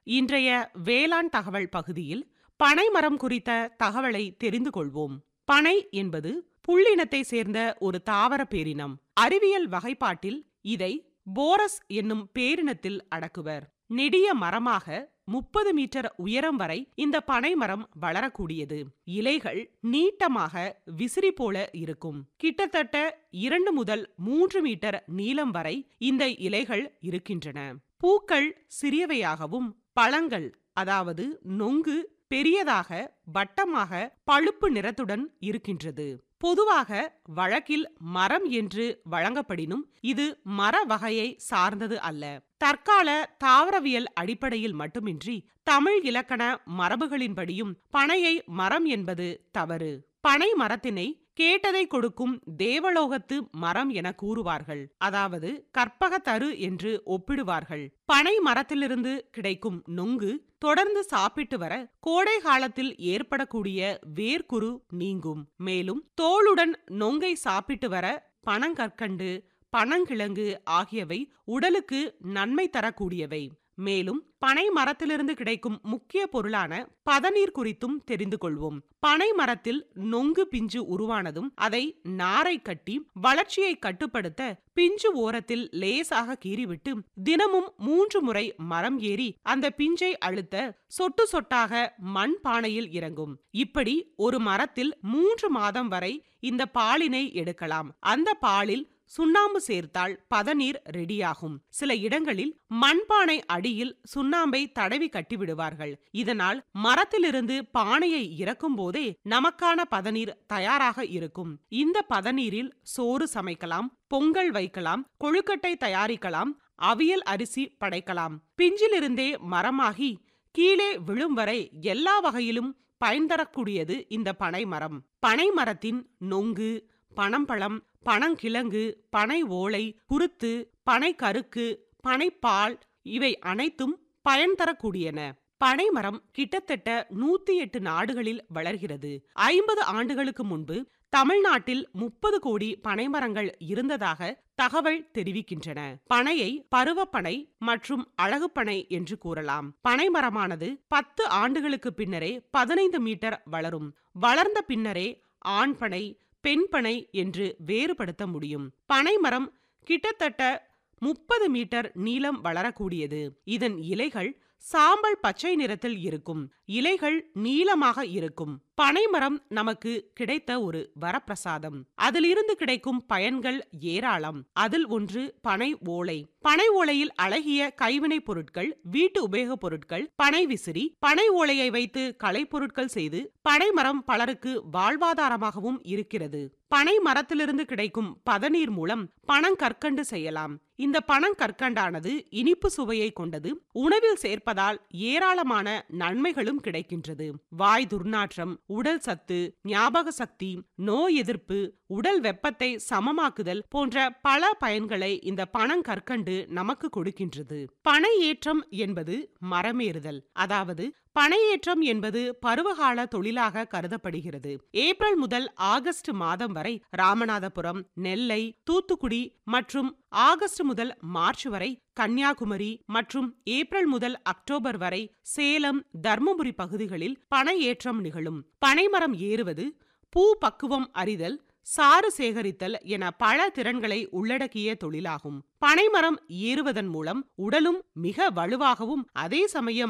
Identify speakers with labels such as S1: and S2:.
S1: இன்றைய வேளாண் தகவல் பகுதியில் பனைமரம் குறித்த தகவலை தெரிந்து கொள்வோம் பனை என்பது புள்ளினத்தை சேர்ந்த ஒரு தாவர பேரினம் அறிவியல் வகைப்பாட்டில் இதை போரஸ் என்னும் பேரினத்தில் அடக்குவர் நெடிய மரமாக முப்பது மீட்டர் உயரம் வரை இந்த பனைமரம் வளரக்கூடியது இலைகள் நீட்டமாக விசிறி போல இருக்கும் கிட்டத்தட்ட இரண்டு முதல் மூன்று மீட்டர் நீளம் வரை இந்த இலைகள் இருக்கின்றன பூக்கள் சிறியவையாகவும் பழங்கள் அதாவது நொங்கு பெரியதாக வட்டமாக பழுப்பு நிறத்துடன் இருக்கின்றது பொதுவாக வழக்கில் மரம் என்று வழங்கப்படினும் இது மர வகையை சார்ந்தது அல்ல தற்கால தாவரவியல் அடிப்படையில் மட்டுமின்றி தமிழ் இலக்கண மரபுகளின்படியும் பனையை மரம் என்பது தவறு பனை மரத்தினை கேட்டதை கொடுக்கும் தேவலோகத்து மரம் என கூறுவார்கள் அதாவது கற்பக தரு என்று ஒப்பிடுவார்கள் பனை மரத்திலிருந்து கிடைக்கும் நொங்கு தொடர்ந்து சாப்பிட்டு வர கோடை காலத்தில் ஏற்படக்கூடிய வேர்க்குரு நீங்கும் மேலும் தோளுடன் நொங்கை சாப்பிட்டு வர பனங்கற்கண்டு பனங்கிழங்கு ஆகியவை உடலுக்கு நன்மை தரக்கூடியவை மேலும் பனை மரத்திலிருந்து கிடைக்கும் முக்கிய பொருளான பதநீர் குறித்தும் தெரிந்து கொள்வோம் பனை மரத்தில் நொங்கு பிஞ்சு உருவானதும் அதை நாரை கட்டி வளர்ச்சியை கட்டுப்படுத்த பிஞ்சு ஓரத்தில் லேசாக கீறிவிட்டு தினமும் மூன்று முறை மரம் ஏறி அந்த பிஞ்சை அழுத்த சொட்டு சொட்டாக மண் பானையில் இறங்கும் இப்படி ஒரு மரத்தில் மூன்று மாதம் வரை இந்த பாலினை எடுக்கலாம் அந்த பாலில் சுண்ணாம்பு சேர்த்தால் பதநீர் ரெடியாகும் சில இடங்களில் மண்பானை அடியில் சுண்ணாம்பை தடவி கட்டிவிடுவார்கள் இதனால் மரத்திலிருந்து பானையை இறக்கும் போதே நமக்கான பதநீர் தயாராக இருக்கும் இந்த பதநீரில் சோறு சமைக்கலாம் பொங்கல் வைக்கலாம் கொழுக்கட்டை தயாரிக்கலாம் அவியல் அரிசி படைக்கலாம் பிஞ்சிலிருந்தே மரமாகி கீழே விழும் வரை எல்லா வகையிலும் பயன் தரக்கூடியது இந்த பனை மரம் பனை மரத்தின் நொங்கு பனம்பழம் பனங்கிழங்கு பனை ஓலை குருத்து பனை கருக்கு பனைப்பால் இவை அனைத்தும் பயன் தரக்கூடியன பனைமரம் கிட்டத்தட்ட நூத்தி எட்டு நாடுகளில் வளர்கிறது ஐம்பது ஆண்டுகளுக்கு முன்பு தமிழ்நாட்டில் முப்பது கோடி பனைமரங்கள் இருந்ததாக தகவல் தெரிவிக்கின்றன பனையை பருவப்பனை மற்றும் அழகுப்பனை என்று கூறலாம் பனைமரமானது பத்து ஆண்டுகளுக்கு பின்னரே பதினைந்து மீட்டர் வளரும் வளர்ந்த பின்னரே ஆண் பனை பெண் பனை என்று வேறுபடுத்த முடியும் பனைமரம் கிட்டத்தட்ட முப்பது மீட்டர் நீளம் வளரக்கூடியது இதன் இலைகள் சாம்பல் பச்சை நிறத்தில் இருக்கும் இலைகள் நீளமாக இருக்கும் பனைமரம் நமக்கு கிடைத்த ஒரு வரப்பிரசாதம் அதிலிருந்து கிடைக்கும் பயன்கள் ஏராளம் அதில் ஒன்று பனை ஓலை பனை ஓலையில் அழகிய கைவினை பொருட்கள் வீட்டு உபயோகப் பொருட்கள் பனை விசிறி பனை ஓலையை வைத்து கலை பொருட்கள் செய்து பனைமரம் பலருக்கு வாழ்வாதாரமாகவும் இருக்கிறது பனை மரத்திலிருந்து கிடைக்கும் பதநீர் மூலம் பனங்கற்கண்டு செய்யலாம் இந்த பனங்கற்கண்டானது இனிப்பு சுவையை கொண்டது உணவில் சேர்ப்பதால் ஏராளமான நன்மைகளும் கிடைக்கின்றது வாய் துர்நாற்றம் உடல் சத்து ஞாபக சக்தி நோய் எதிர்ப்பு உடல் வெப்பத்தை சமமாக்குதல் போன்ற பல பயன்களை இந்த பனங்கற்கண்டு நமக்கு கொடுக்கின்றது பனை ஏற்றம் என்பது மரமேறுதல் அதாவது பனையேற்றம் என்பது பருவகால தொழிலாக கருதப்படுகிறது ஏப்ரல் முதல் ஆகஸ்ட் மாதம் வரை ராமநாதபுரம் நெல்லை தூத்துக்குடி மற்றும் ஆகஸ்ட் முதல் மார்ச் வரை கன்னியாகுமரி மற்றும் ஏப்ரல் முதல் அக்டோபர் வரை சேலம் தர்மபுரி பகுதிகளில் பனையேற்றம் நிகழும் பனைமரம் ஏறுவது பூ பக்குவம் அறிதல் சாறு சேகரித்தல் என பல திறன்களை உள்ளடக்கிய தொழிலாகும் பனைமரம் ஏறுவதன் மூலம் உடலும் மிக வலுவாகவும் அதே சமயம்